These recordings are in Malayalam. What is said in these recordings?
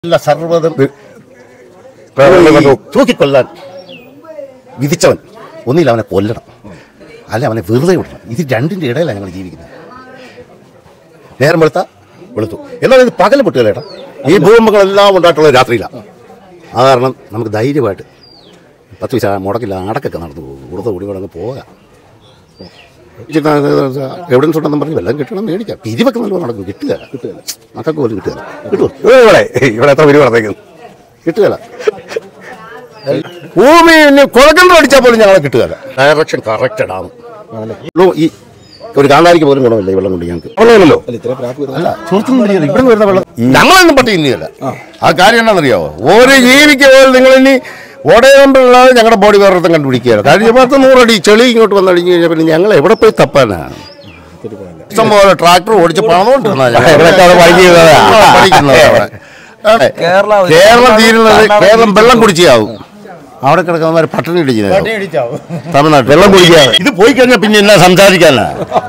എല്ലാ സർവ്വതും പ്രകടനം തൂക്കിക്കൊല്ലാൻ വിധിച്ചവൻ ഒന്നില്ല അവനെ കൊല്ലണം അല്ല അവനെ വെറുതെ വിടണം ഇത് രണ്ടിൻ്റെ ഇടയിലാണ് ഞങ്ങൾ ജീവിക്കുന്നത് നേരം വെളുത്ത വെളുത്തു എന്നാൽ ഇത് പകൽ പൊട്ടുകയില്ലേട്ടാ ഈ ഭൂകമ്പങ്ങളെല്ലാം ഉണ്ടായിട്ടുള്ളത് രാത്രിയിലാണ് ആ കാരണം നമുക്ക് ധൈര്യമായിട്ട് പത്ത് പൈസ മുടക്കില്ല അടക്കൊക്കെ നടന്നു പോകും കൂടുതൽ കൂടി കൂടെ അങ്ങ് പോകാം എവിഡൻസ് ഉണ്ടെന്ന് പറഞ്ഞ് വെള്ളം കിട്ടണം മേടിക്കാം പിരിവൊക്കെ നല്ലപോലെ നടക്കും കിട്ടുക കിട്ടുക മക്കൾക്ക് പോലും കിട്ടുക കിട്ടുമോ ഇവിടെ ഇവിടെ എത്ര പേര് പറഞ്ഞേക്കുന്നു കിട്ടുകയില്ല ഭൂമി ഇനി കുഴക്കണ്ടം അടിച്ചാൽ പോലും ഞങ്ങളെ കിട്ടുകയില്ല ഡയറക്ഷൻ കറക്റ്റഡ് ആണ് ഈ ഒരു കാന്താരിക്ക് പോലും ഗുണമില്ല ഈ വെള്ളം കൊണ്ട് ഞങ്ങൾക്ക് വെള്ളമില്ലല്ലോ അല്ല സുഹൃത്തുക്കൾ ഇവിടെ വരുന്ന വെള്ളം ഞങ്ങളൊന്നും പട്ടി ഇന്നിയല്ല ആ കാര്യം എന്താണെന്നറിയാവോ ഒരു ജീവിക്ക് പോലും നിങ്ങൾ ഇനി ഓടയുമ്പോഴല്ലാതെ ഞങ്ങളുടെ ബോഡി വേറൊരുത്തം കണ്ടുപിടിക്കുകയാണ് കഴിഞ്ഞ പത്ത് നൂറടി ചെളി ഇങ്ങോട്ട് വന്നടിഞ്ഞു കഴിഞ്ഞാൽ പിന്നെ ഞങ്ങൾ എവിടെ പോയി തപ്പാനാണ് ഇഷ്ടംപോലെ ട്രാക്ടർ ഓടിച്ച് ഇവിടെയൊക്കെ അവിടെ പണി ചെയ്യുന്നതാ. പണിക്കുന്നത് കേരളം തീരുന്നത് കേരളം വെള്ളം കുടിച്ചാവും അവിടെ കിടക്കുന്നവർ പട്ടണി ഇടിക്കുന്നത് തമിഴ്നാട്ടിൽ വെള്ളം കുടിക്കാതെ ഇത് പോയി കഴിഞ്ഞാൽ പിന്നെ എന്നാ സംസാരിക്കാനാ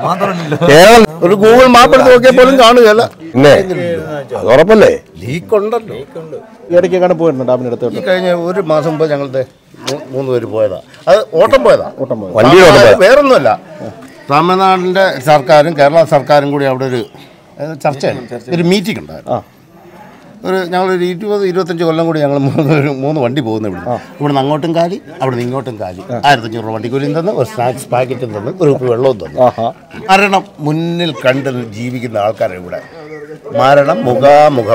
കേരളം ഒരു ഗൂഗിൾ മാപ്പ് എടുത്ത് നോക്കിയാൽ പോലും കാണുകയല്ല പിന്നെ അത് ഉറപ്പല്ലേ ലീക്ക് ഉണ്ടല്ലോ ഇടയ്ക്കാണ് പോയിരുന്നു ഡാമിന് അടുത്തോട്ട് ഈ കഴിഞ്ഞ ഒരു മാസം മുമ്പ് ഞങ്ങളുടെ മൂ- മൂന്ന് പേര് പോയതാ അത് ഓട്ടം പോയതാ ഓട്ടം പോയത് വണ്ടിയിൽ ഓട്ടം പോയതാ. വേറൊന്നുമല്ല തമിഴ്നാടിന്റെ സർക്കാരും കേരള സർക്കാരും കൂടി അവിടെ ഒരു ഏഹ്, ചർച്ചയാണ് ഒരു മീറ്റിംഗ് ഉണ്ടായിരുന്നു ആ ഒരു ഞങ്ങളൊരു ഇരുപത് ഇരുപത്തഞ്ച് കൊല്ലം കൂടി ഞങ്ങൾ മൂന്ന് ഒരു മൂന്ന് വണ്ടി പോകുന്ന ഇവിടെ ഇവിടുന്ന് അങ്ങോട്ടും കാലി അവിടെ നിന്ന് ഇങ്ങോട്ടും കാലി ആയിരത്തഞ്ഞൂറ് രൂപ വണ്ടിക്കൂലിയും തന്ന് ഒരു സ്നാക്സ് പാക്കറ്റും തന്ന് ഒരു കുപ്പി വെള്ളവും തന്നു ആഹാ മരണം മുന്നിൽ കണ്ട് ജീവിക്കുന്ന ആൾക്കാരാണ് ഇവിടെ മരണം മുഖാമുഖം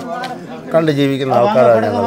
കണ്ട് ജീവിക്കുന്ന ആൾക്കാരാണ് ഞങ്ങൾ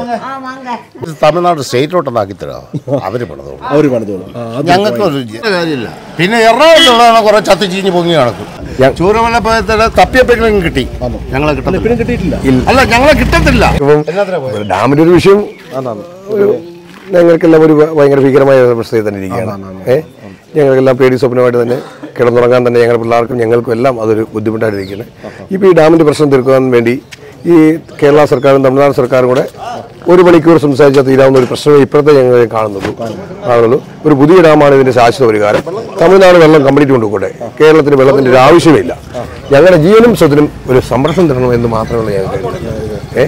ഇത് തമിഴ്നാട് സ്റ്റേറ്റിലോട്ടൊന്നാക്കി തരാമോ അവര് പണിതോളൂ അവര് പണിതോളും ആ, അത് ഞങ്ങൾക്ക് ഒരു കാര്യമില്ല പിന്നെ എറണാകുളത്തുള്ളതാണ് കുറെ ചത്തി ചീഞ്ഞ് പൊങ്ങി നടക്കും ചൂരമല പോയത്തില് തപ്പിയപ്പോഴെങ്കിലും കിട്ടി ഞങ്ങളെ കിട്ടത്തില്ല ഇപ്പോഴും കിട്ടിയിട്ടില്ല അല്ല ഞങ്ങളെ കിട്ടത്തില്ല ഇപ്പം ഡാമിന്റെ ഒരു വിഷയം ആന്നാന്ന് ഒരു ഞങ്ങൾക്കെല്ലാം ഒരു ഭയങ്കര ഭീകരമായ അവസ്ഥയിൽ തന്നെ ഇരിക്കുകയാണ് ഏ ഞങ്ങൾക്കെല്ലാം പേടി സ്വപ്നമായിട്ട് തന്നെ കിടന്നുറങ്ങാൻ തന്നെ ഞങ്ങളുടെ പിള്ളേർക്കും ഞങ്ങൾക്കും എല്ലാം അതൊരു ബുദ്ധിമുട്ടായിട്ടിരിക്കുന്നത് ഇപ്പോൾ ഈ ഡാമിന്റെ പ്രശ്നം തീർക്കാൻ വേണ്ടി ഈ കേരള സർക്കാരും തമിഴ്നാട് സർക്കാരും കൂടെ ഒരു മണിക്കൂർ സംസാരിച്ചാൽ തീരാവുന്ന ഒരു പ്രശ്നമേ ഇപ്പോഴത്തെ ഞങ്ങൾ കാണുന്നുള്ളൂ കാണുന്നുള്ളൂ ഒരു പുതിയ ഡാമാണ് ഇതിന്റെ ശാശ്വത പരിഹാരം തമിഴ്നാട് വെള്ളം കംപ്ലീറ്റ് കൊണ്ടുപോട്ടെ കേരളത്തിന് വെള്ളത്തിന്റെ ഒരു ആവശ്യമില്ല ഞങ്ങളുടെ ജീവനും സ്വത്തിനും ഒരു സംരക്ഷണം തരണം എന്ന് മാത്രമേ ഞങ്ങൾക്ക് ഏ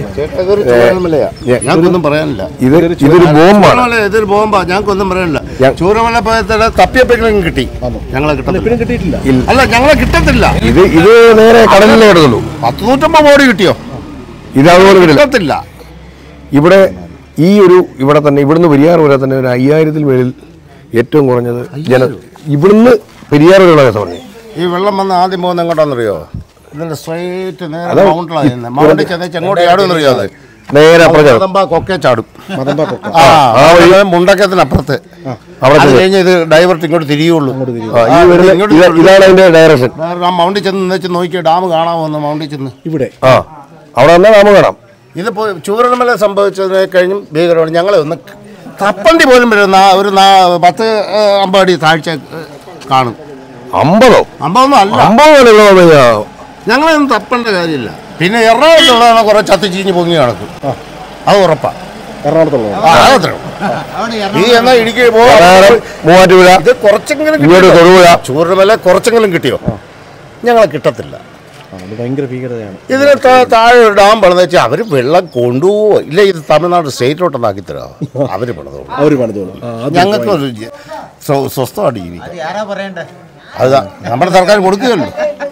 ഞങ്ങൾക്കൊന്നും പറയാനില്ല ഇത് ഇതൊരു ബോംബാണ് ചൂരമല ഇതൊരു ബോംബാ ഞങ്ങൾക്കൊന്നും പറയാനില്ല ഞാൻ- ചൂരമല പോയത്തില് തപ്പിയപ്പോഴെങ്കിലും കിട്ടി ഞങ്ങളെ കിട്ടത്തില്ല ഇപ്പോഴും കിട്ടിയിട്ടില്ല അല്ല ഞങ്ങളെ കിട്ടത്തില്ല ഇത് ഇത് നേരെ കടലിലേ കിടന്നുള്ളൂ പത്ത് നൂറ്റമ്പത് ബോഡി കിട്ടിയോ ഇത് അതുപോലെ വരില്ല കിട്ടത്തില്ല ഇവിടെ ഈ ഒരു ഇവിടെ തന്നെ ഇവിടുന്ന് പെരിയാർ വരെ തന്നെ ഒരു അയ്യായിരത്തിൽ മേളിൽ ഏറ്റവും കുറഞ്ഞത് ജന ഇവിടുന്ന് പെരിയാർ വരെയുള്ള കേസ് പറഞ്ഞു ഈ വെള്ളം വന്ന് ആദ്യം പോകുന്ന എങ്ങോട്ടാണെന്നറിയോ ഇതിന്റെ സ്ട്രൈറ്റ് നേരെ അതാ, മൗണ്ടിലാണ് ചെന്നത് മൗണ്ടിൽ ചെന്ന് എങ്ങോട്ട് ചാടുമെന്നറിയോ അത് നേരെ അപ്പുറം മതമ്പ കൊക്കെ ചാടും മതമ്പ കൊക്ക ആ ആ മുണ്ടക്കത്തിനപ്പുറത്ത് അവിടെ അത് ചെന്ന് കഴിഞ്ഞ് ഇത് ഡൈവർട്ട് ഇങ്ങോട്ട് തിരിയുള്ളൂ ആ, ഈ വരുന്ന ഇങ്ങോട്ട് ഇതാ- ഇതാണ് അതിന്റെ ഡയറക്ഷൻ വേറെ ആ മൗണ്ടിൽ ചെന്ന് വെച്ച് നോക്കിയ ഡാം കാണാമോ എന്ന് മൗണ്ടിൽ ചെന്ന് ഇവിടെ ആ അവിടെ വന്നാൽ നാമ കാണാം ഇതിപ്പോ ചൂരമല സംഭവിച്ചതിനെ കഴിഞ്ഞും ഭീകരമാണ് ഞങ്ങളെ ഒന്ന് തപ്പണ്ടി പോലും വരുന്ന ഒരു നാ- പത്ത് ഏ, അമ്പത് അടി താഴ്ച ഏ, കാണും അമ്പതോ അമ്പതൊന്നും അല്ല അമ്പത് പോലെയുള്ള ഞങ്ങളൊന്നും തപ്പേണ്ട കാര്യമില്ല പിന്നെ എറണാകുളത്തുള്ളതാണ് കുറെ ചത്തി ചീഞ്ഞ് പൊങ്ങി നടക്കും അത് ഉറപ്പാ എറണാകുളത്തുള്ള ആ, അതത്രേ ഉള്ളൂ. ഈ എന്നാ ഇടുക്കി പോവാ മൂവാറ്റുപുഴ ഇത് കുറച്ചെങ്കിലും ഇങ്ങോട്ട് കിട്ടിയോ? തൊടുപുഴ ചൂരമല കുറച്ചെങ്കിലും കിട്ടിയോ ഞങ്ങളെ കിട്ടത്തില്ല അത് ഭയങ്കര ഭീകരതയാണ് ഇതിന് താ- താഴെ ഒരു ഡാം പണിത് വെച്ചാൽ അവർ വെള്ളം കൊണ്ടുപോവോ ഇല്ല ഇത് തമിഴ്നാട് സ്റ്റേറ്റിലോട്ടൊന്നാക്കി തരാമോ അവർ പണിതോളൂ അവര് പണിതോളും ആ, അത് ഞങ്ങൾക്ക് ഒരു ജ- സ്വ- സ്വസ്ഥമായിട്ട് ജീവിക്കാം അതാ നമ്മുടെ സർക്കാർ കൊടുക്കുകയല്ലോ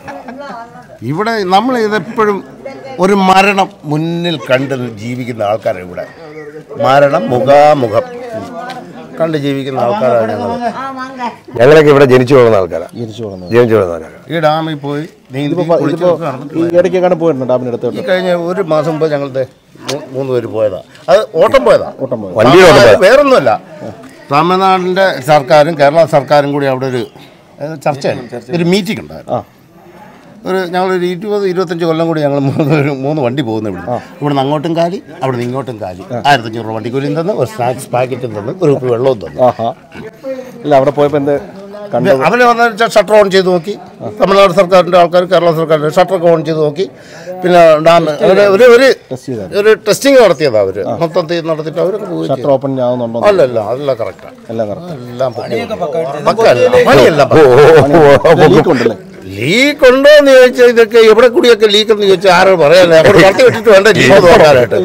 ഇവിടെ നമ്മൾ ഇതെപ്പോഴും ഒരു മരണം മുന്നിൽ കണ്ട് ജീവിക്കുന്ന ആൾക്കാരാണ് ഇവിടെ മരണം മുഖാമുഖം കണ്ട് ജീവിക്കുന്ന ആൾക്കാരാണ് ഞങ്ങൾ ഞങ്ങളൊക്കെ ഇവിടെ ജനിച്ചു വളർന്ന ആൾക്കാരാണ് തിരിച്ചു പോകുന്നത് ജനിച്ചു വളർന്ന ആൾക്കാരാണ് ഈ ഡാമിൽ പോയി നീന്തി ഇതിപ്പോ കുളിച്ച് ഇതിപ്പോ നടന്നിട്ടുള്ള ഈ ഇടയ്ക്കാണ് പോയിരുന്നു ഡാമിന് അടുത്തോട്ട് ഈ കഴിഞ്ഞ ഒരു മാസം മുമ്പ് ഞങ്ങളുടെ മൂ- മൂന്ന് പേര് പോയതാ അത് ഓട്ടം പോയതാ ഓട്ടം പോയത് വണ്ടിയിൽ ഓട്ടം പോയതാ. വേറൊന്നുമല്ല തമിഴ്നാടിന്റെ സർക്കാരും കേരള സർക്കാരും കൂടി അവിടെ ഒരു ഏഹ്, ചർച്ചയാണ് ഒരു മീറ്റിംഗ് ഉണ്ടായിരുന്നു ആ ഒരു ഞങ്ങളൊരു ഇരുപത് ഇരുപത്തഞ്ച് കൊല്ലം കൂടി ഞങ്ങൾ മൂന്ന് ഒരു മൂന്ന് വണ്ടി പോകുന്ന ഇവിടെ ഇവിടുന്ന് അങ്ങോട്ടും കാലി അവിടെ നിന്ന് ഇങ്ങോട്ടും കാലി ആയിരത്തഞ്ഞൂറ് രൂപ വണ്ടിക്കൂലിയും തന്ന് ഒരു സ്നാക്സ് പാക്കറ്റും തന്ന് ഒരു കുപ്പി വെള്ളവും തന്നു ആഹാ ഇല്ല അവിടെ പോയപ്പോ എന്ത് കണ്ടു അവര് വന്ന ഷട്ടർ ഓൺ ചെയ്ത് നോക്കി തമിഴ്നാട് സർക്കാരിന്റെ ആൾക്കാർ കേരള സർക്കാരിന്റെ ഷട്ടറൊക്കെ ഓൺ ചെയ്ത് നോക്കി പിന്നെ ഡാം ഒരു ഒരു ഒരു ടെസ്റ്റ് ചെയ്താൽ ഒരു ടെസ്റ്റിംഗ് നടത്തിയതാ അവര് മൊത്തത്തിൽ നടത്തിയിട്ട് അവരൊക്കെ പോയി ഷട്ടർ ഓപ്പൺ ആവുന്നുണ്ടോ അല്ല അല്ല അല്ല കറക്റ്റാ എല്ലാം കറക്റ്റ് എല്ലാം പക്കയല്ല പണിയല്ല ഓ, ഓ, ഓ, ഓ, ഓ. ലീക്ക് ഉണ്ടല്ലേ ലീക്ക് ഉണ്ടോ എന്ന് ചോദിച്ചാൽ ഇതൊക്കെ എവിടെ കൂടിയൊക്കെ ലീക്ക് എന്ന് ചോദിച്ചാൽ ആരും പറയാനില്ല അവിടെ കടത്തി വിട്ടിട്ട് വേണ്ട ലീക്ക് നോക്കാനായിട്ട്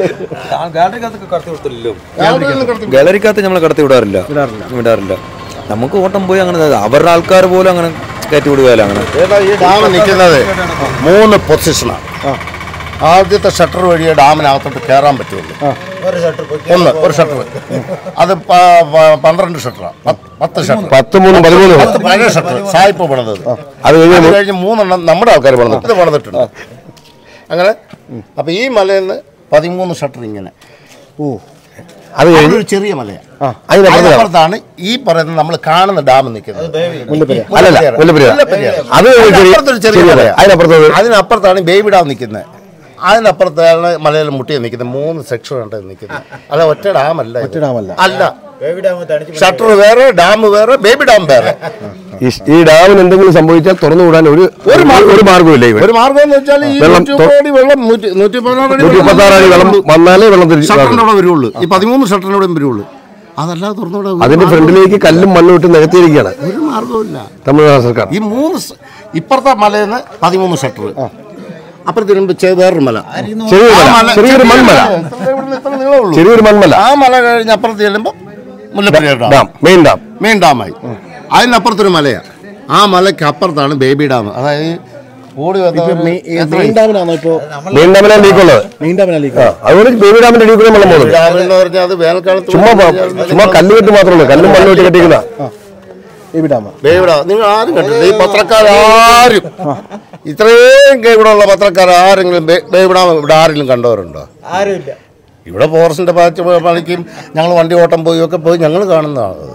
ഗാലറിക്കകത്ത് നമ്മൾ കടത്തി വിടാറില്ല വിടാറില്ല നമുക്ക് ഓട്ടം പോയി അങ്ങനെ അവരുടെ ആൾക്കാർ പോലും അങ്ങനെ കയറ്റി വിടുകയല്ല അങ്ങനെ ഏതാ ഈ ഡാം നിൽക്കുന്നത് മൂന്ന് പൊസിഷനാണ് ആദ്യത്തെ ഷട്ടർ വഴിയേ ഡാമിനകത്തോട്ട് കയറാൻ പറ്റുള്ളൂ ഒന്ന് ഒരു ഷട്ടർ അത് പ- പ- പന്ത്രണ്ട് ഷട്ടറാണ് പത്ത് ഷട്ടർ പത്ത് മൂന്നും പതിമൂന്ന് പത്ത് പഴയ ഷട്ടർ സായിപ്പ് പണിതത് അത് കഴിഞ്ഞ് അത് കഴിഞ്ഞ് മൂന്നെണ്ണം നമ്മുടെ ആൾക്കാർ പണിതിട്ട് ഇത് പണിതിട്ടുണ്ട് അങ്ങനെ അപ്പൊ ഈ മലയിൽ നിന്ന് പതിമൂന്ന് ഷട്ടർ ഇങ്ങനെ അത് കഴിഞ്ഞ് അതൊരു ചെറിയ മലയാണ് അതിനപ്പുറത്ത് അതിനപ്പുറത്താണ് ഈ പറയുന്ന നമ്മൾ കാണുന്ന ഡാം നിൽക്കുന്നത് അല്ലല്ല മുല്ലപ്പെരിയാർ മുല്ലപ്പെരിയാർ. അത് ഒരു ചെറിയ അതിനപ്പുറത്തൊരു ചെറിയ ചെറിയ മല. മലയാ. അതിനപ്പുറത്ത് അതിനപ്പുറത്താണ് ബേബി ഡാം നിൽക്കുന്നത് അതിനപ്പുറത്താണ് മലയിൽ മുട്ടിയ നിൽക്കുന്നത് മൂന്ന് സെക്ഷൻ ഉണ്ട് നിൽക്കുന്നത് അല്ല ഒറ്റ ഡാം അല്ല ഒറ്റ ഡാമല്ല. അല്ല ഷട്ടർ വേറെ ഡാം വേറെ ബേബി ഡാം വേറെ ഈ- ഈ ഡാമിന് എന്തെങ്കിലും സംഭവിച്ചാൽ തുറന്നു വിടാൻ ഒരു ഒരു മാർഗ്ഗം- ഒരു മാർഗ്ഗമില്ല ഇവിടെ ഒരു മാർഗം എന്ന് വെച്ചാൽ ഈ വെള്ളം നൂറ്റി മുപ്പത് അടി വെള്ളം നൂറ്റി നൂറ്റി പതിനാറ് അടി നൂറ്റി വെള്ളം മുപ്പത്തി ആറ് അടി വെള്ളം വന്നാലേ വെള്ളം തിരിച്ചു ഷട്ടറിന്റെ അവിടെ വരുള്ളൂ ഈ പതിമൂന്ന് ഷട്ടറിനോടെ വരുള്ളൂ അതല്ലാതെ തുറന്നുവിടെ ഒരു അതിന്റെ ഫ്രണ്ടിലേക്ക് കല്ലും മണ്ണും ഇട്ട് നികത്തിയിരിക്കുകയാണ് ഒരു മാർഗവുമില്ല തമിഴ്നാട് സർക്കാർ ഈ മൂന്ന് സ്- ഇപ്പുറത്തെ മലയിൽ നിന്ന് പതിമൂന്ന് ഷട്ടർ അപ്പുറത്ത് വരുമ്പോ ചെ- വേറൊരു മല ചെറിയൊരു ആ മല മല- ചെറിയൊരു മൺമല ഇത്ര ഇവിടുന്ന് ഇത്ര നീളമേ ഉള്ളൂ. ചെറിയൊരു മൺമല ആ മല കഴിഞ്ഞ് അപ്പുറത്ത് ചെല്ലുമ്പോ Mullaperiyar dam dam main dam main ഡാമായി അതിനപ്പുറത്തൊരു മലയാണ് ആ മലയ്ക്ക് അപ്പുറത്താണ് ബേബി ഡാം അതായത് ഓടി വന്ന എത്ര മെയിൻ ഡാമിനാണോ ഇപ്പോ മെയിൻ ഡാമിലാണ് ലീക്കുള്ളത് മെയിൻ ഡാമിനാണ് ആ അതുകൊണ്ട് ബേബി ഡാമിന്റെ അടിയിൽ കൂടെ വെള്ളം പോകുന്നത് ഡാം എന്ന് പറഞ്ഞാൽ അത് വേനൽക്കാലത്ത് ചുമ്മാ പ- ചുമ്മാ കല്ല് കെട്ട് മാത്രമേ കല്ലും മണ്ണും ഇട്ട് കെട്ടിക്കുന്ന ബേബി ഡാമ ബേബി ഡാം നിങ്ങൾ ആരും കണ്ടില്ല ഈ പത്രക്കാരും ഇത്രയും ഇവിടെ ഉള്ള പത്രക്കാർ ആരെങ്കിലും ബേ- ബേബി ഡാം ഇവിടെ ആരെങ്കിലും കണ്ടവരുണ്ടോ ആരുമില്ല ഇവിടെ ഫോറസ്റ്റിന്റെ പാച്ച് പണിക്കും ഞങ്ങൾ വണ്ടി ഓട്ടം പോയി ഒക്കെ പോയി ഞങ്ങൾ കാണുന്നതാണ് അത്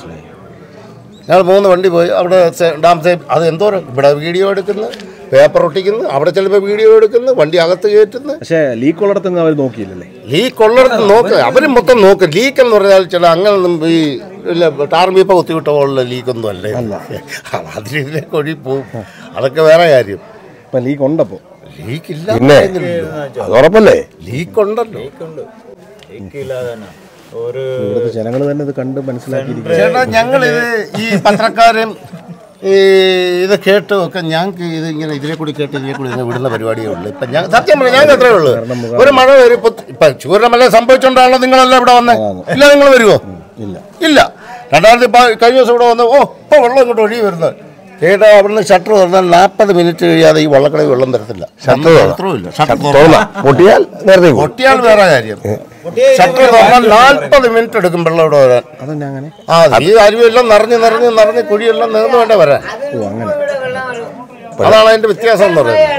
ഞങ്ങൾ മൂന്ന് വണ്ടി പോയി അവിടെ സെ- ഡാം സേഫ് അത് എന്തോരം ഇവിടെ വീഡിയോ എടുക്കുന്നു പേപ്പർ ഒട്ടിക്കുന്നു അവിടെ ചിലപ്പോൾ വീഡിയോ എടുക്കുന്നു വണ്ടി അകത്ത് കയറ്റുന്നു പക്ഷേ ലീക്ക് ഉള്ളിടത്തൊന്നും അവർ നോക്കിയില്ലല്ലേ ലീക്ക് ഉള്ളിടത്ത് നോക്ക് അവരും മൊത്തം നോക്ക് ലീക്ക് എന്ന് പറഞ്ഞാൽ ചില അങ്ങനൊന്നും ഈ ഇല്ല ടാർമീപ്പ കുത്തിവിട്ട പോലുള്ള ലീക്കൊന്നും അല്ലേ അതിന് ഇതിലേക്ക് ഒഴി പോവും അതൊക്കെ വേറെ കാര്യം ഇപ്പൊ ലീക്ക് ഉണ്ടപ്പോ ലീക്ക് ഇല്ല പിന്നെ അത് ഉറപ്പല്ലേ ലീക്ക് ഉണ്ടല്ലോ ഇല്ലാതെ തന്നെ ഒരു ഇവിടുത്തെ ജനങ്ങൾ തന്നെ ഇത് കണ്ട് മനസ്സിലാക്കിയിരിക്കും ചേട്ടാ ഞങ്ങളിത് ഈ പത്രക്കാരും ഈ ഇത് കേട്ടും ഒക്കെ ഞങ്ങൾക്ക് ഇത് ഇങ്ങനെ ഇതിനെ കൂടി കേട്ട് ഇതിനെ കൂടി ഇങ്ങനെ വിടുന്ന പരിപാടിയേ ഉള്ളൂ ഇപ്പം ഞാൻ സത്യം പറഞ്ഞു ഞങ്ങൾക്ക് അത്രേ ഉള്ളൂ ഒരു മഴ വരും ഇപ്പൊ ഇപ്പൊ ചൂരമല സംഭവിച്ചോണ്ടാണല്ലോ നിങ്ങളെല്ലാം ഇവിടെ വന്നേ ഇല്ല നിങ്ങൾ വരുമോ ഇല്ല ഇല്ല രണ്ടായിരത്തി പ- കഴിഞ്ഞ ദിവസം ഇവിടെ വന്ന് ഓ ഇപ്പൊ വെള്ളം ഇങ്ങോട്ട് ഒഴുകി വരുന്നത് ചേട്ടാ അവിടുന്ന് ഷട്ടർ തുറന്നാൽ നാൽപ്പത് മിനിറ്റ് കഴിയാതെ ഈ വള്ളക്കടയിൽ വെള്ളം തരത്തില്ല ഷട്ടർ ഷട്ടറും ഇല്ല ഷട്ടർ തുറന്ന പൊട്ടിയാൽ നേരത്തെ പോകും പൊട്ടിയാൽ വേറെ കാര്യം ഷട്ടർ തുറന്നാൽ നാൽപ്പത് മിനിറ്റ് എടുക്കും വെള്ളം ഇവിടെ വരാൻ അതന്നെ അങ്ങനെ ആ ഈ അരുവെല്ലാം നിറഞ്ഞ് നിറഞ്ഞ് നിറഞ്ഞ് കുഴിയെല്ലാം നിറഞ്ഞു വേണ്ട വരാൻ ഓ അങ്ങനെ അതാണ് അതിന്റെ വ്യത്യാസം എന്ന് പറയുന്നത്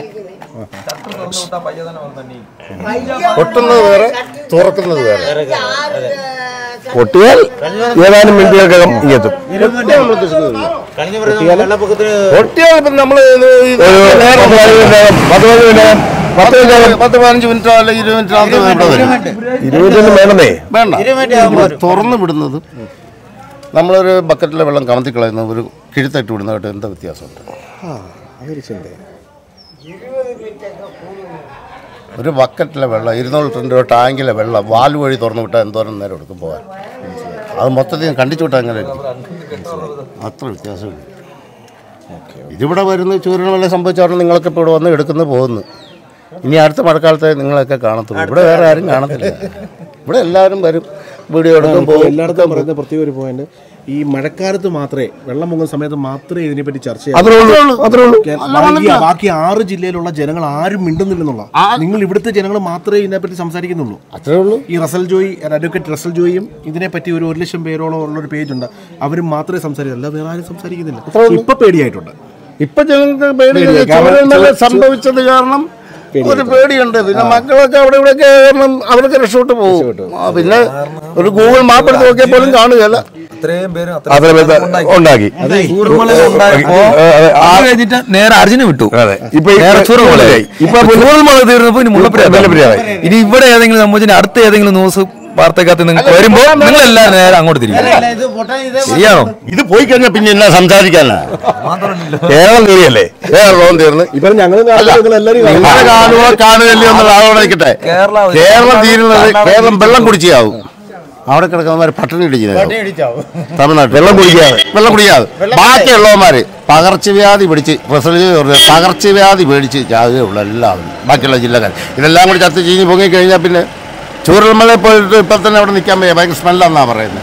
പൊട്ടുന്നത് വേറെ തുറക്കുന്നത് വേറെ പൊട്ടിയാൽ ഏതാനും മിനിറ്റുകൾക്കകം ഇങ്ങെത്തും പൊട്ടിയാൽ നമ്മൾ ഉദ്ദേശിക്കുന്നില്ല. കഴിഞ്ഞ പ്രാവശ്യം വെള്ളപ്പൊക്കത്തിന് പൊട്ടിയാൽ ഇപ്പം നമ്മൾ ഒരു പത്ത് പതിനഞ്ച് മിനിറ്റകം പത്ത് പതിനഞ്ച് മിനിറ്റകം പത്ത് മിനിറ്റകം പത്ത് പതിനഞ്ച് മിനിറ്റോ അല്ല ഇരുപത് മിനിറ്റോ അത് ഇവിടെ വരും ഇരുപത്തൊന്നും വേണമെന്നേ വേണ്ട ഇത് തുറന്നു വിടുന്നത് നമ്മളൊരു ബക്കറ്റിലെ വെള്ളം കമത്തി കളയുന്ന ഒരു കിഴുത്തട്ട് വിടുന്നതായിട്ട് എന്താ വ്യത്യാസമുണ്ട് അതൊരു ചിന്തയാണ് ഒരു ബക്കറ്റിലെ വെള്ളം ഇരുന്നൂറ് ലിറ്ററിൻ്റെ ഒരു ടാങ്കിലെ വെള്ളം വാല് വഴി തുറന്നു വിട്ടാൽ എന്തോരം നേരം എടുക്കും പോകാൻ അത് മൊത്തത്തിൽ കണ്ടിച്ചു വിട്ടാൽ അങ്ങനെ ഇരിക്കും അത്ര വ്യത്യാസമുണ്ട് ഇതിവിടെ വരുന്ന ചൂരണമെല്ലാം സംഭവിച്ചാണ് നിങ്ങളൊക്കെ ഇപ്പോൾ ഇവിടെ വന്ന് എടുക്കുന്നു പോകുന്നു ഇനി അടുത്ത മഴക്കാലത്തെ നിങ്ങളൊക്കെ കാണത്തുള്ളൂ ഇവിടെ വേറെ ആരും കാണത്തില്ല ഇവിടെ എല്ലാവരും വരും വീഡിയോ എടുക്കും ഇപ്പോൾ പോകും എല്ലായിടത്തും പറയുന്ന പ്രത്യേക ഒരു പോയിന്റ് ഈ മഴക്കാലത്ത് മാത്രമേ വെള്ളം പൊങ്ങുന്ന സമയത്ത് മാത്രമേ ഇതിനെപ്പറ്റി ചർച്ച ചെയ്യാവൂ. അത്രേ ഉള്ളൂ അത്രേ ഉള്ളൂ കേ- ബാക്കി ബാക്കി ആറ് ജില്ലയിലുള്ള ജനങ്ങൾ ആരും മിണ്ടുന്നില്ലെന്നുള്ള നിങ്ങൾ ഇവിടുത്തെ ജനങ്ങൾ മാത്രമേ ഇതിനെപ്പറ്റി സംസാരിക്കുന്നുള്ളൂ അത്രേ ഉള്ളൂ ഈ റസൽ ജോയി അഡ്വക്കേറ്റ് റസൽ ജോയിയും ഇതിനെപ്പറ്റി ഒരു ഒരു ലക്ഷം പേരോളം ഉള്ള ഒരു പേജ് ഉണ്ട് അവരും മാത്രമേ സംസാരിക്കൂ അല്ല വേറെ ആരും സംസാരിക്കുന്നില്ല ഇപ്പൊ പേടിയായിട്ടുണ്ട് ഇപ്പൊ ജനങ്ങൾക്ക് പേടിയില്ല ചൂരൽമല സംഭവിച്ചത് കാരണം ഒരു പേടിയുണ്ട് പിന്നെ മക്കളൊക്കെ അവിടെ ഇവിടെ കാരണം അവർക്ക് രക്ഷപ്പെട്ട് പോകും ആ, പിന്നെ ഒരു ഗൂഗിൾ മാപ്പ് എടുത്ത് നോക്കിയാൽ പോലും കാണുകയല്ല ഇത്രയും പേരും അത്ര ഉണ്ടാക്കി ഉണ്ടായപ്പോ അതെ, ആ- അത് കഴിഞ്ഞിട്ട് നേരെ അർജുന വിട്ടു അതെ ഇപ്പൊ ഈ നേരെ ചൂരൽമലയായി ഇപ്പൊ ഇപ്പൊ ചൂരൽമല തീർന്നപ്പോ ഇനി മുല്ലപ്പെരിയാർ മുല്ലപ്പെരിയാറായി. ഇനി ഇവിടെ ഏതെങ്കിലും സംഭവിച്ചാൽ അടുത്ത ഏതെങ്കിലും ന്യൂസ് വാർത്തക്കകത്ത് നിങ്ങൾക്ക് വരുമ്പോ നിങ്ങളെല്ലാം നേരെ അങ്ങോട്ട് തിരിക്കും ഇത് പൊട്ടാൻ ഇതേ ശരിയാണോ ഇത് പോയി കഴിഞ്ഞാൽ പിന്നെ എന്നാ സംസാരിക്കാനാ കേരളം തീരെയല്ലേ കേരളവും തീർന്ന് ഇപ്പൊ ഞങ്ങൾ എല്ലാവരും നിങ്ങളെ കാണുമോ കാണുകയല്ലോ എന്നുള്ള ആളോടെ നിൽക്കട്ടെ കേരളം- കേരളം തീരുന്നത് കേരളം വെള്ളം കുടിച്ചാവും അവിടെ കിടക്കുന്നവന്മാര് പട്ടിണി ഇടിക്കുന്നത് ഇടിച്ചാവും തമിഴ്നാട്ടിൽ വെള്ളം കുടിക്കാതെ വെള്ളം കുടിക്കാതെ ബാക്കിയുള്ളവന്മാര് പകർച്ചവ്യാധി പിടിച്ച് പ്രസവ പകർച്ചവ്യാധി പേടിച്ച് ജാഗ്രതയുള്ള എല്ലാവരും ബാക്കിയുള്ള ജില്ലക്കാർ ഇതെല്ലാം കൂടി ചത്ത് ചീഞ്ഞ് പൊങ്ങിക്കഴിഞ്ഞാൽ പിന്നെ ചൂരൽമല പോയിട്ട് ഇപ്പം തന്നെ അവിടെ നിൽക്കാൻ വയ്യ ഭയങ്കര സ്മെല്ലാന്നാണ് പറയുന്നത്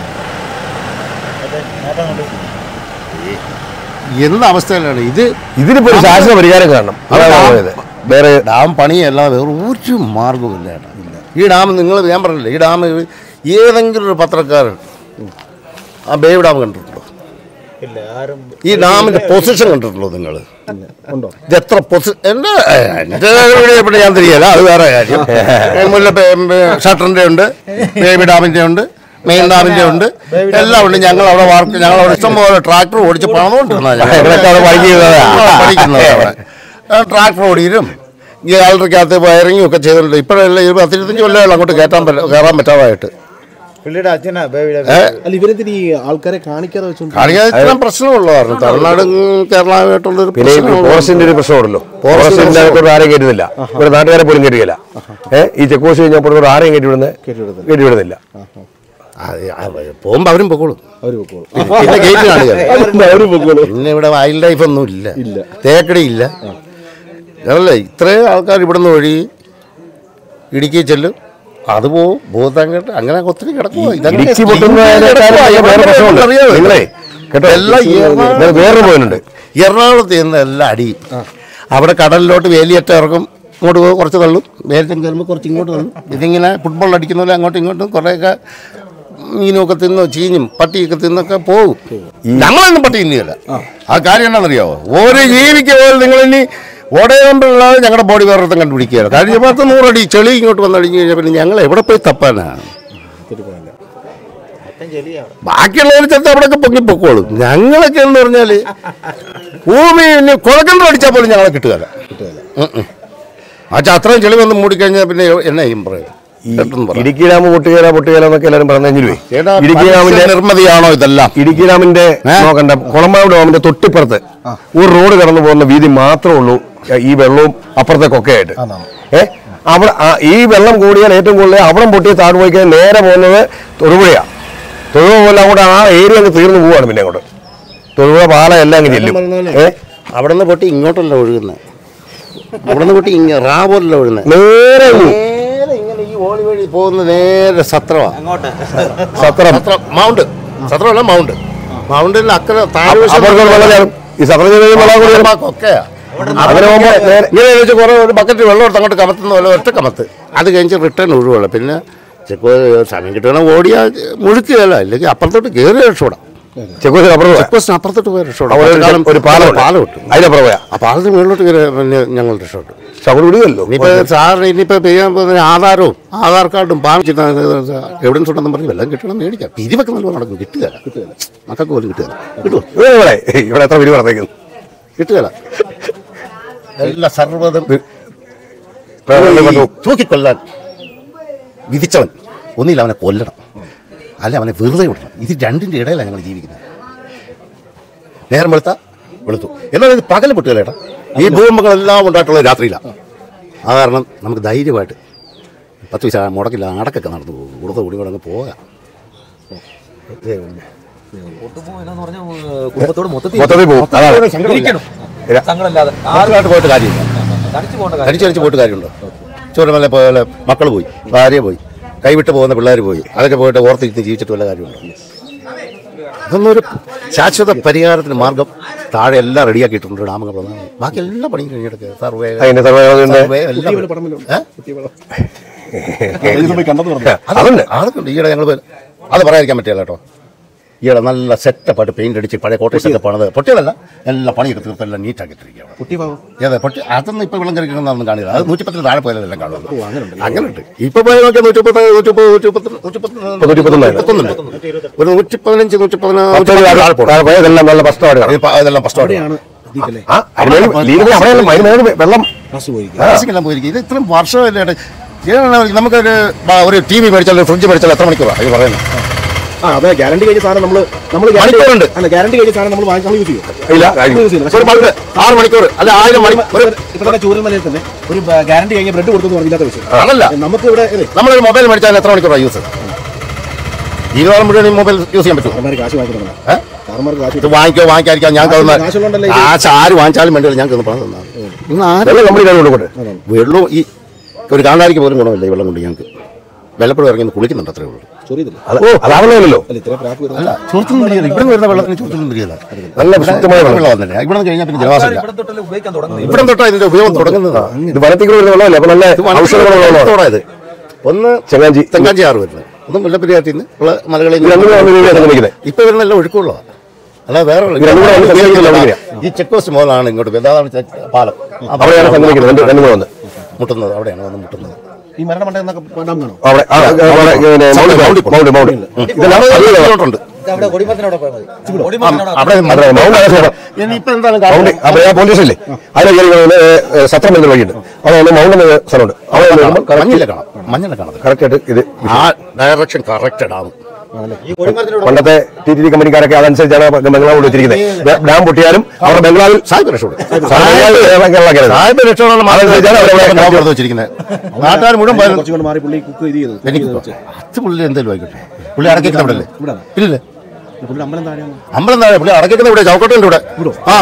എന്ത് അവസ്ഥയിലാണ് ഇത് ഇതിനിപ്പോ ഒരു ശാശ്വത പരിഹാരം കാണണം അതാണ് പറയുന്നത് വേറെ ഡാം പണിയല്ലാതെ വേറെ ഒരു മാർഗവുമില്ല ചേട്ടാ ഈ ഡാം നിങ്ങൾ ഞാൻ പറഞ്ഞില്ല ഈ ഡാം ഏതെങ്കിലും ഒരു പത്രക്കാരൻ ആ ബേവ് ഡാം കണ്ടിട്ടുണ്ടോ ഇല്ല ആരും ഈ ഡാമിന്റെ പൊസിഷൻ കണ്ടിട്ടുണ്ടോ നിങ്ങൾ ഉണ്ടോ ഇത് എത്ര പൊസിഷൻ എൻ്റെ എൻ്റെ ഇവിടെ ഞാൻ തിരികല അത് വേറെ കാര്യം മുല്ല ഷട്ടറിൻ്റെ ഉണ്ട് ബേബി ഡാമിൻ്റെ ഉണ്ട് മെയിൻ ഡാമിൻ്റെ ഉണ്ട് എല്ലാം ഉണ്ട് ഞങ്ങൾ അവിടെ വർക്ക് ഞങ്ങൾ അവിടെ ഇഷ്ടംപോലെ ട്രാക്ടർ ഓടിച്ച് ഇവിടെയൊക്കെ അവിടെ work ചെയ്യുന്നതാ. പഠിക്കുന്നത് ട്രാക്ടർ ഓടിയും ഗാലറിക്കകത്ത് വയറിങ്ങും ഒക്കെ ചെയ്തിട്ടുണ്ട് ഇപ്പോഴല്ല ഈ പത്തിരുപത്തഞ്ച് കൊല്ലം അങ്ങോട്ട് കയറ്റാൻ പറ്റ കയറാൻ പറ്റാതായിട്ട് പുള്ളിയുടെ അച്ഛനാ ബേബിയുടെ അല്ല ഇവരെന്തിന് ഈ ആൾക്കാരെ കാണിക്കാതെ വെച്ചോണ്ട് കാണിക്കാൻ ഇത്രയും പ്രശ്നമുള്ളതായിരുന്നു തമിഴ്നാടും കേരളമായിട്ടുള്ളൊരു പിന്നെ ഈ പ്രശ്നമുള്ള ഫോറസ്റ്റിന്റെ ഒരു പ്രശ്നമുണ്ടല്ലോ ഫോറസ്റ്റിന്റെ അകത്തോട്ട് ആരെയും കയറ്റുന്നില്ല ഇവിടെ നാട്ടുകാരെ പോലും കയറ്റുകയില്ല ഏഹ് ഈ ചെക്ക് പോസ്റ്റ് കഴിഞ്ഞപ്പോൾ ഇവിടെ ആരെയും കയറ്റിവിടുന്നത് കയറ്റിവിടുന്നില്ല പോകുമ്പോൾ അവരും പൊക്കോളും അവര് പൊക്കോളും പിന്നെ ഗേറ്റ് കാണുക അവര് പൊക്കോളും പിന്നെ ഇവിടെ വൈൽഡ് ലൈഫ് ഒന്നും ഇല്ല തേക്കടി ഇല്ല അതല്ലേ ഇത്രയും ആൾക്കാർ ഇവിടുന്ന് വഴി ഇടുക്കി ചെല്ലും അത് പോവും ഭൂതങ്കട്ട് അങ്ങനെ ഒത്തിരി കിടക്കുമോ ഇടിച്ചു പൊട്ടുന്നതിനേക്കാളും വലിയ വേറെ പ്രശ്നമുണ്ട് നിങ്ങളെ കേട്ടോ എല്ലാം ഈ ഇത് വേറെ പോയിട്ടുണ്ട് എറണാകുളത്ത് നിന്ന് എല്ലാം അടിയും അവിടെ കടലിലോട്ട് വേലിയേറ്റ ഇറക്കും ഇങ്ങോട്ട് പോകും കുറച്ച് തള്ളും വേലിറ്റം കയറുമ്പോൾ കുറച്ച് ഇങ്ങോട്ട് തള്ളും ഇതിങ്ങനെ ഫുട്ബോൾ അടിക്കുന്ന പോലെ അങ്ങോട്ടും ഇങ്ങോട്ടും കുറേയൊക്കെ മീനൊക്കെ തിന്നോ ചീഞ്ഞും പട്ടിയൊക്കെ തിന്നൊക്കെ പോകും ഞങ്ങളൊന്നും പട്ടി തിന്നിയല്ല ആ കാര്യം എന്താണെന്നറിയാവോ ഒരു ജീവിക്ക് പോലും നിങ്ങളിനി ഓടയുമ്പോഴാണ് ഞങ്ങളുടെ ബോഡി വേറൊരുത്തം കണ്ടുപിടിക്കുകയാണ് കഴിഞ്ഞ പത്ത് നൂറടി ചെളി ഇങ്ങോട്ട് വന്നടിഞ്ഞു കഴിഞ്ഞാൽ പിന്നെ ഞങ്ങൾ എവിടെ പോയി തപ്പാനാണ് മൊത്തം ചെളിയാണ് ബാക്കിയുള്ളവർ ചെന്ന് അവിടെയൊക്കെ പൊങ്ങി പൊക്കോളും ഞങ്ങളൊക്കെ എന്ന് പറഞ്ഞാല് ഭൂമി ഇനി കുഴക്കണ്ടം അടിച്ചാൽ പോലും ഞങ്ങളെ കിട്ടുകയല്ല ഉം ഉം. ആച്ചാ അത്രയും ചെളി വന്ന് മൂടിക്കഴിഞ്ഞാൽ പിന്നെ എന്നാ ചെയ്യും പറയും പെട്ടെന്ന് പറ. ഇടുക്കി ഡാം പൊട്ടുകയില പൊട്ടുകയില എന്നൊക്കെ എല്ലാവരും പറഞ്ഞെങ്കിലുവേ ചേട്ടാ, ഇടുക്കി ഡാമിന്റെ മനുഷ്യ നിർമ്മിതിയാണോ ഇതെല്ലാം ഇടുക്കി ഡാമിന്റെ ഏ? നോക്കണ്ട കുളമാവ് ഡാമിന്റെ തൊട്ടിപ്പുറത്ത് ഒരു റോഡ് കടന്നു പോകുന്ന വീതി മാത്രമേ ഉള്ളൂ ഈ വെള്ളവും അപ്പുറത്തേക്കൊക്കെ ആയിട്ട് ഏ അവിടെ ആ- ഈ വെള്ളം കൂടിയാൽ ഏറ്റവും കൂടുതൽ അവിടെ പൊട്ടി താഴ് പോയി കഴിഞ്ഞാൽ നേരെ പോകുന്നത് തൊടുപുഴയാണ് തൊടുപുഴ പോലെ അങ്ങോട്ട് ആ ഏരിയ അങ്ങ് തീർന്നു പോവാണ് പിന്നെ അങ്ങോട്ട് തൊടുപുഴ പാല എല്ലാം അങ്ങ് ചെല്ലും ഏ അവിടെ നിന്ന് പൊട്ടി ഇങ്ങോട്ടല്ല ഒഴുകുന്നത് അവിടെ നിന്ന് പൊട്ടി ഇങ്ങ റാ പോലല്ല ഒഴുകുന്നത് നേരെ അങ്ങ് നേരെ ഇങ്ങനെ ഈ ഓളി വഴി പോകുന്ന നേരെ സത്രമാണ് അങ്ങോട്ട് സത്രം സത്രം മൗണ്ട് സത്രമല്ല മൗണ്ട് മൗണ്ടിൽ അക്കരെ താഴ്വശം അപ്പുറത്തോട്ട് വെള്ളം കയറും ഈ സത്രം ചെന്ന് വെള്ളം കൂടി കയറും. ഒക്കെ അങ്ങനെ പോകുമ്പോ നേരെ ഇങ്ങനെ വെച്ച് കുറേ ഒരു ബക്കറ്റ് വെള്ളം എടുത്ത് അങ്ങോട്ട് കമത്തുന്ന പോലെ ഒറ്റ കമത്ത് അത് കഴിഞ്ഞ് റിട്ടേൺ ഒഴിവുള്ള പിന്നെ ചെക്കോ സമയം കിട്ടണ ഓടിയാ മുഴുക്കുകയല്ല ഇല്ലെങ്കിൽ അപ്പുറത്തോട്ട് കയറി രക്ഷപ്പെടാം ചെക്കോസിന് അപ്പുറത്ത് പോയാ. ചെക്ക് പോസ്റ്റിന് അപ്പുറത്തോട്ട് പോയി രക്ഷപ്പെടാം അവിടെ ഒരു- കുറച്ച് കാലം ഒരു പാലമുണ്ട്. പാലം കിട്ടും അതിനപ്പുറം പോയാ ആ പാലത്തിന് മുകളിലോട്ട് കയറി പിന്നെ ഞങ്ങൾ രക്ഷപ്പെട്ടു ശകുനം വിടുകയല്ലോ ഇനിയിപ്പോൾ സാറിന് ഇനിയിപ്പോൾ ചെയ്യാൻ പോകുന്ന ആധാരവും ആധാർ കാർഡും പാൻ എവിഡൻസ് ഉണ്ടെന്ന് പറഞ്ഞ് വല്ലതും കിട്ടണം മേടിക്കാം പിരിവൊക്കെ നല്ല നടക്കും കിട്ടുക മക്കൾക്ക് പോലും കിട്ടുക കിട്ടുമോ ഇവിടെ ഇവിടെ ഇവിടെ എത്ര പിരി പറഞ്ഞേക്കുന്നു കിട്ടുകയില്ല എല്ലാ സർവ്വതും കൊണ്ടു. തൂക്കിക്കൊല്ലാൻ വിധിച്ചവൻ ഒന്നില്ല അവനെ കൊല്ലണം അല്ല അവനെ വെറുതെ വിടണം ഇത് രണ്ടിൻ്റെ ഇടയിലാണ് ഞങ്ങൾ ജീവിക്കുന്നത് നേരം വെളുത്ത വെളുത്തു എന്നാൽ ഇത് പകൽ പൊട്ടുകയില്ലേട്ടാ ഈ ഭൂകമ്പങ്ങളെല്ലാം ഉണ്ടായിട്ടുള്ളത് രാത്രിയിലാണ് ആ കാരണം നമുക്ക് ധൈര്യമായിട്ട് പത്ത് പൈസ മുടക്കില്ല അടക്കൊക്കെ നടന്നു പോകും കൂടുതൽ കൂടി കൂടെ അങ്ങ് പോകാം കുടുംബത്തോട് മൊത്തത്തിൽ മൊത്തത്തിൽ പോകും അതാണ് സങ്കടമില്ലാതെ മാത്രമായിട്ട് പോയിട്ട് കാര്യമില്ല തടിച്ചു പോകേണ്ട തനിച്ച് തനിച്ച് പോയിട്ട് കാര്യമുണ്ടോ ചൂരമല പോലെ മക്കൾ പോയി ഭാര്യ പോയി കൈവിട്ട് പോകുന്ന പിള്ളേർ പോയി അതൊക്കെ പോയിട്ട് ഓർത്തിരുന്ന് ജീവിച്ചിട്ട് വല്ല കാര്യമുണ്ടോ ഇതൊന്നും ഒരു ശാശ്വത പരിഹാരത്തിന് മാർഗം താഴെ എല്ലാം റെഡിയാക്കിയിട്ടുണ്ട് ഡാമുകൾ പ്രധാനം ബാക്കി എല്ലാ പണിയും കഴിഞ്ഞെടുക്കുക സർവേ അതിന്റെ സർവ്വ സർവേ എല്ലാം ഏ? കണ്ടെന്ന് പറഞ്ഞു അതുണ്ട് അതൊക്കെ ഉണ്ട് ഈയിടെ ഞങ്ങൾ അത് പറയാതിരിക്കാൻ പറ്റില്ല കേട്ടോ ഈയിടെ നല്ല സെറ്റപ്പായിട്ട് പെയിന്റ് അടിച്ച് പഴയ കോട്ടേഴ്സൊക്കെ പണിത് പൊട്ടിയതല്ല എല്ലാ പണിയൊക്കെ തീർത്ത് എല്ലാം നീറ്റാക്കിയിട്ടിരിക്കുകയാണ് കുട്ടി ഭാഗം ഏതാ പൊട്ടി അതൊന്നും ഇപ്പൊ വെള്ളം കറിക്കുന്നതൊന്നും കാണില്ല അത് നൂറ്റിപ്പത്തിന് താഴെ പോയാലെല്ലാം കാണുള്ളൂ അങ്ങനെ ഉണ്ട് ഇപ്പൊ പോയി നോക്കിയാൽ നൂറ്റിപ്പത്ത് നൂറ്റിപ്പത്ത് നൂറ്റിപ്പത്ത് നൂറ്റിപ്പത്തൊന്നായിരം. നൂറ്റിപ്പത്തൊന്നുണ്ട് ഒരു നൂറ്റി പതിനഞ്ച് നൂറ്റി പത്തൊരു താഴെ പോണം. താഴെ പോയാൽ ഇതെല്ലാം നല്ല പ്രശ്നമായിട്ട് കാണും ഇതെല്ലാം ഫസ്റ്റ് അവിടെയാണ് ഇതിക്കല്ലേ ആ അതിന് മേളിൽ ലീഗിൽ അവിടെയല്ല അതിന് മേളിൽ വെള്ളം ബസ് പോയിരിക്കും ക്ലാസിക്കെല്ലാം പോയിരിക്കും ഇത് ഇത്രയും വർഷമല്ലേ നമുക്കൊരു ബ- ഒരു ടി വി മേടിച്ചാൽ ഫ്രിഡ്ജ് മേടിച്ചാൽ എത്ര മണിക്കൂറാണ് ഇത് പറയുന്നത് ആ അതെ ഗ്യാരണ്ടി കഴിഞ്ഞ സാധനം നമ്മൾ നമ്മൾ മണിക്കൂറുണ്ട്. അല്ല ഗ്യാരണ്ടി കഴിഞ്ഞ സാധനം നമ്മൾ വാങ്ങി യൂസ് ചെയ്യും ഇല്ല കഴിഞ്ഞു. യൂസ് ചെയ്യുന്നു ഒരു ബൾബ് ആറ് മണിക്കൂർ അല്ല ആയിരം മണി ഒരു ഇപ്പൊ തന്നെ ചൂരൽമലയിൽ തന്നെ ഒരു ഗ്യാരണ്ടി കഴിഞ്ഞ ബ്രെഡ് കൊടുത്തു പറഞ്ഞില്ലാത്ത വിഷയം അതല്ല നമുക്ക് ഇവിടെ അതെ നമ്മളൊരു മൊബൈൽ മേടിച്ചാൽ എത്ര മണിക്കൂറാണ് യൂസ് ഇരുപതാറ് മുഴുവൻ ഈ മൊബൈൽ യൂസ് ചെയ്യാൻ പറ്റുമോ അവന്മാര് കാശ് വാങ്ങിക്കണം ഏ? സാറന്മാർക്ക് കാശ് ഇത് വാങ്ങിക്കോ വാങ്ങിക്കാതിരിക്കാം ഞാൻ കാശ് തന്ന കാശുള്ളതുകൊണ്ടല്ലേ ഇത് കാശ് ആര് വാങ്ങിച്ചാലും വേണ്ടില്ല ഞാൻ തന്ന പണം തന്നാണ് ഇന്ന് ആരും വെള്ളം കംപ്ലീറ്റ് ആയി കൊടുക്കട്ടെ വെള്ളവും ഈ ഒരു കാന്താരിക്ക് പോലും ഗുണമില്ല ഈ വെള്ളം കൊണ്ട് ഞങ്ങൾക്ക് വെള്ളപ്പുഴ ഇറങ്ങി ഒന്ന് കുളിക്കുന്നുണ്ട് അത്രേ ഉള്ളൂ ചൊറിയതില്ല അത് അതാവണമല്ലോ അല്ല ഇത്ര പ്രാക്ക് വരുന്നത് അല്ല ചോർത്തുന്നും തിരിയില്ല ഇവിടെ വരുന്ന വെള്ളത്തിന് ചോർത്തുന്നും തിരിയില്ല നല്ല ശുദ്ധമായ വെള്ളം വെള്ളം വന്നില്ല ഇവിടെ നിന്ന് കഴിഞ്ഞാൽ പിന്നെ ജലവാസമില്ല ഇവിടെ തൊട്ടല്ലേ ഉപയോഗിക്കാൻ തുടങ്ങുന്നത് ഇവിടെ തൊട്ടാ ഇതിന്റെ ഉപയോഗം തുടങ്ങുന്നതാണ് ഇത് വനത്തിൽ കൂടെ വരുന്ന വെള്ളമല്ലേ അപ്പൊ നല്ല ഔഷധമുള്ള വെള്ളമാണ് ഇത് ഒന്ന് ചെങ്ങാഞ്ചി തെങ്കാഞ്ചി ആറ് വരുന്നത് ഒന്ന് മുല്ലപ്പെരിയാറ്റിൽ നിന്ന് ഉള്ള മലകളിൽ ഇത് രണ്ടും കൂടെ വന്ന് ഇതിനെ സംഗമിക്കുന്നത് ഇപ്പൊ വരുന്നെല്ലാം ഒഴുക്കുള്ളതാണ് അല്ല വേറെ വെള്ളം. ഇത് രണ്ടും കൂടെ വന്ന് സംഗമിക്കുന്ന വെള്ളമില്ല. ഈ ചെക്ക് പോസ്റ്റ് മുതലാണ് ഇങ്ങോട്ട് വരുന്നത്. അതാണ് ചെക്ക് പാലം ആ അവിടെയാണ് സംഗമിക്കുന്നത് രണ്ട് രണ്ടും കൂടെ വന്ന് മുട്ടുന്നത് അവിടെയാണ് വന്ന് മുട്ടുന്നത് ഈ മരണ മണ്ട എന്നൊക്കെ ഡാം കാണോ അവിടെ ആ, അവിടെ ഇങ്ങനെ മൗണ്ട് മൗണ്ട് മൗണ്ട് ഇതെല്ലാം അവിടെ അത് കിലോമീറ്ററുണ്ട്. അവിടെ കൊടിമത്തിനോടെ പോയാൽ മതി അവിടെ അതെ മൗണ്ട് ആകാശം ഇനിയിപ്പോ എന്താണ് മൗണ്ട് അവിടെ ആ പോലീസ് ഇല്ലേ അതിലെ കയറി വന്ന് സത്രം എന്ന വഴിയുണ്ട് അവിടെ വന്ന് മൗണ്ട് എന്ന സ്ഥലമുണ്ട് അവിടെ വന്ന് വരുമ്പോൾ മഞ്ഞില്ല കാണാം മഞ്ഞില്ല കാണാം കറക്റ്റ് ആയിട്ട് ഇത് ആ ഡയറക്ഷൻ കറക്റ്റ് ഡാം പണ്ടത്തെ ടി ടി ഡി കമ്പനിക്കാരൊക്കെ അതനുസരിച്ചാണ് ബംഗ്ലാവ് വെച്ചിരിക്കുന്നത് ഡാം പൊട്ടിയാലും അവിടെ ബംഗ്ലാവിൽ സാഹിബ് രക്ഷപ്പെടും സാഹിബ് സാഹിബ് രക്ഷപ്പെടാനുള്ള അതനുസരിച്ചാണ് അവിടെ ഇവിടെ മാർഗം എടുത്ത് വെച്ചിരിക്കുന്നത് നാട്ടുകാർ മുഴുവൻ പോയാലും കുറച്ചും കൂടെ മാറി പുള്ളി കുക്ക് ഇത് ചെയ്തത് എനിക്ക് അത് പുള്ളി എന്തെങ്കിലും ആയിക്കോട്ടെ പുള്ളി അടക്കിക്കുന്ന ഇവിടെ ഇവിടെ ഇല്ല പുള്ളി അമ്പലം താഴെയാണ് അമ്പലം താഴെ പുള്ളി അടക്കിക്കുന്ന ഇവിടെ ചൗക്കട്ടുണ്ട് ഇവിടെ ആ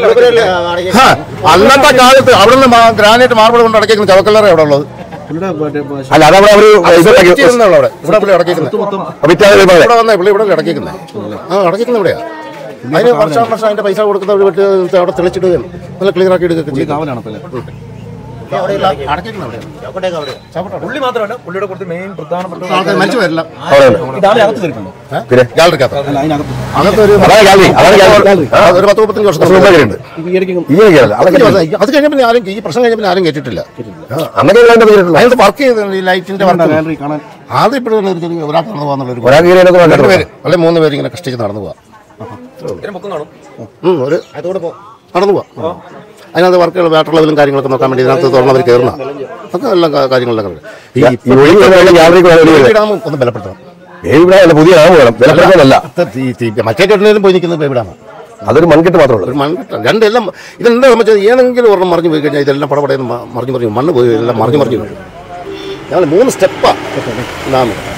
ആ, അന്നത്തെ കാലത്ത് അവിടെ നിന്ന് ഗ്രാനൈറ്റ് മാർബിൾ കൊണ്ട് അടക്കിക്കുന്ന ചവക്കല്ലറ എവിടെ ഉള്ളത് പുള്ളിയുടെ മറ്റേ പ- അല്ല അതവിടെ അവര് ഇതുണ്ടാക്കി ചെയ്യുന്നതാണ് അവിടെ ഇവിടെ പുള്ളി അടക്കിക്കുന്നത് വിറ്റാതെ ഇവിടെ വന്നേ പുള്ളി ഇവിടെ അടക്കിക്കുന്നത് ആ അടക്കിക്കുന്ന ഇവിടെയാ അതിന് വർഷം വർഷം അതിന്റെ പൈസ കൊടുക്കുന്ന ഒരു വെട്ട് അവിടെ തെളിച്ചിടുകയും നല്ല ക്ലിയർ ആക്കി ഇടുകയൊക്കെ ചെയ്യും കാവലാണ് അപ്പല്ലേ അടക്കിക്കുന്ന അവിടെയാണ് പുള്ളി മാത്രമല്ല പുള്ളിയുടെ കുറച്ച് മെയിൻ പ്രധാനപ്പെട്ട ആൾക്കാർ മരിച്ചു വരില്ല അവിടെ ഉണ്ട്. ഈ ഡാമിന് അകത്ത് കയറിയിട്ടുണ്ടോ പിന്നെ ഗാലറിക്കകത്ത് അല്ല അതിനകത്ത് അകത്ത് ഒരു അതാണ് ഗാലറി അതാണ് ഗാലറി ആ, ഒരു പത്ത് മുപ്പത്തഞ്ച് വർഷം ഉണ്ട് ഈ ഇടയ്ക്ക് ഈ ഏരിയയിലല്ല. അതൊക്കെ അത് കഴിഞ്ഞ പിന്നെ ആരും ഈ പ്രശ്നം കഴിഞ്ഞ പിന്നെ ആരും കേട്ടിട്ടില്ല അന്നൊക്കെ ഇതിന്റെ പേരിട്ടുള്ള അതിനകത്ത് വർക്ക് ചെയ്ത് ഈ ലൈറ്റിന്റെ വർക്ക് ഗാലറി കാണാൻ ആദ്യം ഇപ്പോഴും ഒരു ചെറിയ ഒരാൾക്ക് നടന്നു പോകാന്നുള്ള ഒരു ഒരാൾക്ക് ഈ ഏരിയയിലൊക്കെ രണ്ട് കണ്ടിട്ടുണ്ട്. പേര് അല്ലെ മൂന്ന് പേര് ഇങ്ങനെ കഷ്ടിച്ച് നടന്നു പോവാം പൊക്കം കാണും ഉം, ഒരു അതോടെ പോ നടന്നു പോവാം അതിനകത്ത് വർക്കുകൾ വാട്ടർ ലെവലും കാര്യങ്ങളൊക്കെ നോക്കാൻ വേണ്ടി ഇതിനകത്ത് തുറന്നവർ കയറുന്ന അതൊക്കെ എല്ലാം കാ- കാര്യങ്ങളെല്ലാം കണ്ടു. ഈ ഈ ഒഴുകി വരുന്ന വെള്ളം ഗാലറിക്ക് വേണം ഒഴുകി വരുന്നത്. ഡാം ഒന്ന് ബലപ്പെടുത്തണം ബേബി ഡാം പുതിയ ഡാം വേണം വിലപ്പെടുത്താനല്ല ഇത് ഈ- ഈ മറ്റേ കെട്ടിലും പോയി നിൽക്കുന്നത് ബേബിഡാണ് അതൊരു മൺകെട്ട് മാത്രമേ ഉള്ളൂ ഒരു മൺകെട്ട രണ്ടെല്ലാം ഇതെന്താ സംബന്ധിച്ചത് ഏതെങ്കിലും ഒരെണ്ണം മറിഞ്ഞു പോയി കഴിഞ്ഞാൽ ഇതെല്ലാം പടപടയെന്ന് മറിഞ്ഞു മറിഞ്ഞു മണ്ണ് പോയി എല്ലാം മറിഞ്ഞു മറിഞ്ഞു വീഴും ഞങ്ങൾ മൂന്ന് സ്റ്റെപ്പാണ് ഡാം